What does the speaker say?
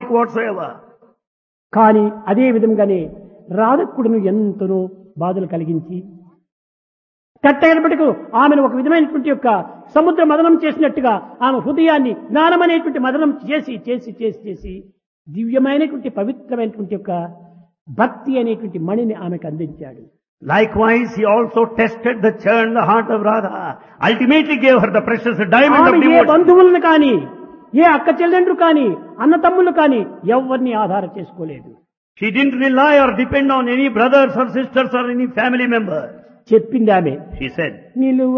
whatsoever. కానీ అదే విధంగానే రాధకుడును ఎంతనో బాధలు కలిగించి కట్టైనప్పటికీ ఆమెను ఒక విధమైనటువంటి యొక్క సముద్ర మదనం చేసినట్టుగా ఆమె హృదయాన్ని జ్ఞానం అనేటువంటి మదనం చేసి చేసి చేసి చేసి దివ్యమైనటువంటి పవిత్రమైనటువంటి యొక్క భక్తి అనేటువంటి మణిని ఆమెకు అందించాడు Likewise, he also tested the churn, the heart of Radha. Ultimately gave her the precious diamond of ఆమె ఏ devotion. బంధువులను కానీ ఏ అక్క చెల్లెండ్రు కానీ అన్న తమ్ముళ్ళు కానీ ఎవరిని ఆధారం చేసుకోలేదు She didn't rely or depend on any brothers or sisters or any family members. చెప్పింది ఆమె She said, నిలువ